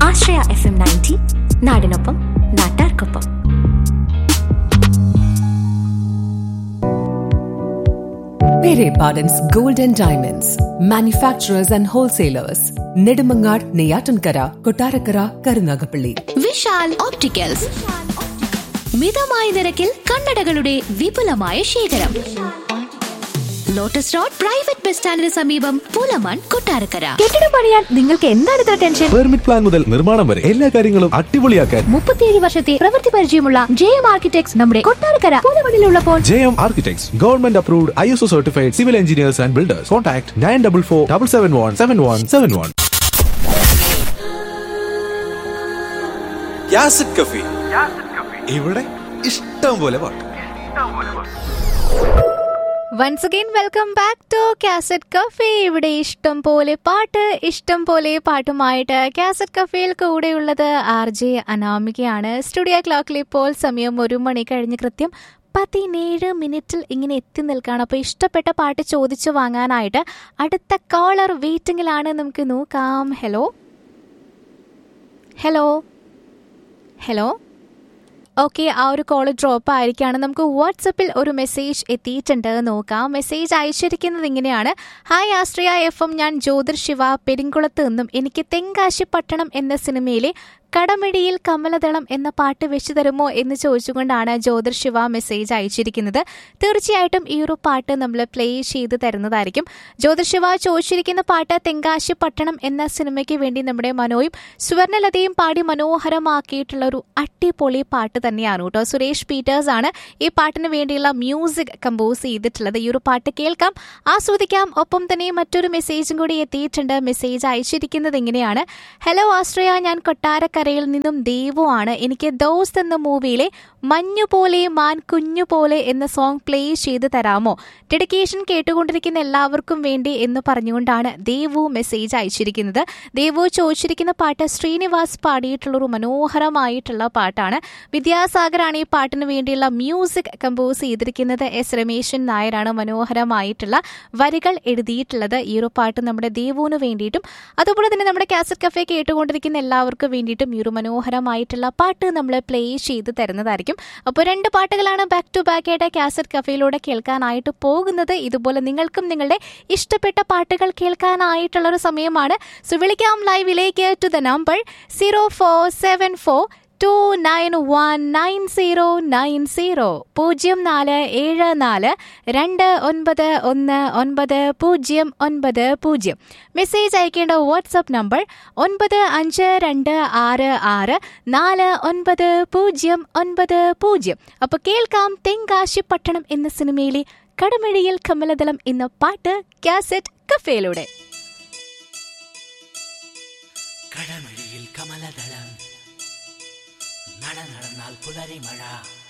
ആശ്രയ F M ninety നാടിനൊപ്പം നാട്ടാർക്കൊപ്പം Pere Pardon's Gold and Diamonds, manufacturers and wholesalers, Nedimangar, Neyatankara, Kotarakara, Karunagapalli. Vishal opticals മിതമായ നിരക്കിൽ കണ്ണടകളുടെ വിപുലമായ ശേഖരം ലോട്ടസ് റോഡ് പ്രൈവറ്റ് ബസ് സ്റ്റാൻഡിന് സമീപം പൂലമാൻ കൊട്ടാരക്കര കെട്ടിടം പണിയാൻ നിങ്ങൾക്ക് എന്താണ് ഇത്ര ടെൻഷൻ പെർമിറ്റ് പ്ലാൻ മുതൽ നിർമ്മാണം വരെ എല്ലാ കാര്യങ്ങളും അടിപൊളിയാക്കാൻ മുപ്പത്തിയേഴ് വർഷത്തെ പ്രവൃത്തി പരിചയമുള്ള ജെ എം ആർക്കിടെക്ട്സ് നമ്മുടെ കൊട്ടാരക്കര പൂലമണിലുള്ളപ്പോൾ J M architects government approved I S O certified civil engineers and builders contact nine double four double seven one seven one seven one cafe ഇവിടെ ഇഷ്ടം പോലെ പാട്ട് once again welcome back to cassette cafe ഇവിടെ ഇഷ്ടം പോലെ പാട്ട് ഇഷ്ടം പോലെ പാട്ടുമായിട്ട് കാസറ്റ് കഫേയിൽ കൂടെയുള്ളത് ആർ ജെ അനാമികയാണ് സ്റ്റുഡിയോ ക്ലോക്കിൽ ഇപ്പോൾ സമയം ഒരു മണി കഴിഞ്ഞ് കൃത്യം പതിനേഴ് മിനിറ്റിൽ ഇങ്ങനെ എത്തി നിൽക്കുകയാണ് അപ്പോൾ ഇഷ്ടപ്പെട്ട പാട്ട് ചോദിച്ചു വാങ്ങാനായിട്ട് അടുത്ത കോളർ വെയിറ്റിംഗിലാണ് നമുക്ക് നോക്കാം ഹലോ ഹലോ ഹലോ ഓക്കെ ആ ഒരു കോൾ ഡ്രോപ്പ് ആയിരിക്കുകയാണ് നമുക്ക് വാട്സപ്പിൽ ഒരു മെസ്സേജ് എത്തിയിട്ടുണ്ട് നോക്കാം മെസ്സേജ് അയച്ചിരിക്കുന്നത് ഇങ്ങനെയാണ് ഹായ് ആശ്രയ എഫ് എം ഞാൻ ജ്യോതിർ ശിവ പെരിങ്കുളത്ത് നിന്നും എനിക്ക് തെങ്കാശി പട്ടണം എന്ന സിനിമയിലെ കടമിടിയിൽ കമലദളം എന്ന പാട്ട് വെച്ചു തരുമോ എന്ന് ചോദിച്ചുകൊണ്ടാണ് ജ്യോതിർ ശിവ മെസ്സേജ് അയച്ചിരിക്കുന്നത് തീർച്ചയായിട്ടും ഈ ഒരു പാട്ട് നമ്മൾ പ്ലേ ചെയ്ത് തരുന്നതായിരിക്കും ജ്യോതിർ ശിവ ചോദിച്ചിരിക്കുന്ന പാട്ട് തെങ്കാശി പട്ടണം എന്ന സിനിമയ്ക്ക് വേണ്ടി നമ്മുടെ മനോയും സുവർണലതയും പാടി മനോഹരമാക്കിയിട്ടുള്ള ഒരു അടിപൊളി പാട്ട് തന്നെയാണ് കേട്ടോ സുരേഷ് പീറ്റേഴ്സ് ആണ് ഈ പാട്ടിന് വേണ്ടിയുള്ള മ്യൂസിക് കമ്പോസ് ചെയ്തിട്ടുള്ളത് ഈ ഒരു പാട്ട് കേൾക്കാം ആസ്വദിക്കാം ഒപ്പം തന്നെ മറ്റൊരു മെസ്സേജും കൂടി എത്തിയിട്ടുണ്ട് മെസ്സേജ് അയച്ചിരിക്കുന്നത് ഇങ്ങനെയാണ് ഹലോ ആശ്രയ ഞാൻ കൊട്ടാരക്കരയിൽ നിന്നും ദേവു ആണ് എനിക്ക് ദോസ്ത് എന്ന മൂവിയിലെ മഞ്ഞു പോലെ മാൻ കുഞ്ഞു പോലെ എന്ന സോങ് പ്ലേ ചെയ്ത് തരാമോ ഡെഡിക്കേഷൻ കേട്ടുകൊണ്ടിരിക്കുന്ന എല്ലാവർക്കും വേണ്ടി എന്ന് പറഞ്ഞുകൊണ്ടാണ് ദേവു മെസ്സേജ് അയച്ചിരിക്കുന്നത് ദേവു ചോദിച്ചിരിക്കുന്ന പാട്ട് ശ്രീനിവാസ് പാടിയിട്ടുള്ള ഒരു മനോഹരമായിട്ടുള്ള പാട്ടാണ് വിദ്യാസാഗറാണ് ഈ പാട്ടിന് വേണ്ടിയുള്ള മ്യൂസിക് കമ്പോസ് ചെയ്തിരിക്കുന്നത് എസ് രമേശൻ നായരാണ് മനോഹരമായിട്ടുള്ള വരികൾ എഴുതിയിട്ടുള്ളത് ഈ ഒരു പാട്ട് നമ്മുടെ ദേവുവിന് വേണ്ടിയിട്ടും അതുപോലെ തന്നെ നമ്മുടെ കാസറ്റ് കഫേ കേട്ടുകൊണ്ടിരിക്കുന്ന എല്ലാവർക്കും വേണ്ടിയിട്ടും ഈ ഒരു മനോഹരമായിട്ടുള്ള പാട്ട് നമ്മൾ പ്ലേ ചെയ്ത് തരുന്നതായിരിക്കും അപ്പോൾ രണ്ട് പാട്ടുകളാണ് ബാക്ക് ടു ബാക്ക് ആയിട്ട് കാസറ്റ് കഫേയിലൂടെ കേൾക്കാനായിട്ട് പോകുന്നത് ഇതുപോലെ നിങ്ങൾക്കും നിങ്ങളുടെ ഇഷ്ടപ്പെട്ട പാട്ടുകൾ കേൾക്കാനായിട്ടുള്ള ഒരു സമയമാണ് സോ വിളിക്കാം ലൈവിലേക്ക് to the number zero four seven four two nine one nine zero nine zero പൂജ്യം നാല് ഏഴ് നാല് രണ്ട് ഒൻപത് ഒന്ന് ഒൻപത് പൂജ്യം ഒൻപത് പൂജ്യം മെസ്സേജ് അയക്കേണ്ട വാട്സപ്പ് നമ്പർ ഒൻപത് അഞ്ച് രണ്ട് ആറ് ആറ് നാല് ഒൻപത് പൂജ്യം ഒൻപത് പൂജ്യം അപ്പോൾ കേൾക്കാം തെങ്കാശി പട്ടണം എന്ന സിനിമയിലെ കടമിഴിയിൽ കമലദളം എന്ന പാട്ട് കാസറ്റ് കഫേയിലൂടെ കടമഴിയിൽ കമലദളം നട നടന്നാൽ പുലരി മഴ